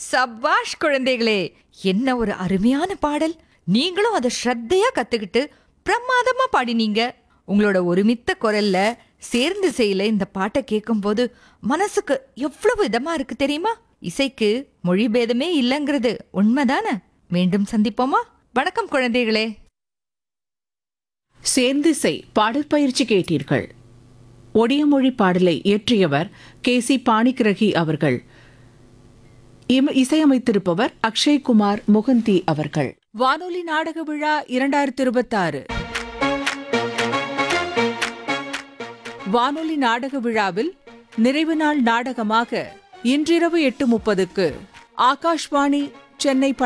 சபாஷ் குழந்தைகளே என்ன ஒரு அருமையான பாடல் நீங்களும் அதை ஸ்ரத்தையா கத்துக்கிட்டு பிரமாதமா பாடினீங்க உங்களோட ஒருமித்த குரல்ல சேர்ந்து செய்யல இந்த பாட்டை கேட்கும்போது மனசுக்கு எவ்வளவு இதமா இருக்கு தெரியுமா இசைக்கு மொழி பேதமே இல்லைங்கிறது உண்மைதானே மீண்டும் சந்திப்போமா வணக்கம் குழந்தைகளே சேர்ந்திசை பாடற்பயிற்சி கேட்டீர்கள் ஒடியமொழி பாடலை இயற்றியவர் கே சி பாணிகிரகி அவர்கள் இம்- இசையமைத்திருப்பவர் அக்ஷய்குமார் முகந்தி அவர்கள் வானொலி நாடக விழா இரண்டாயிரத்தி இருபத்தாறு வானொலி நாடக விழாவில் நிறைவு நாள் நாடகமாக இன்றிரவு எட்டு முப்பதுக்கு ஆகாஷ்வாணி சென்னை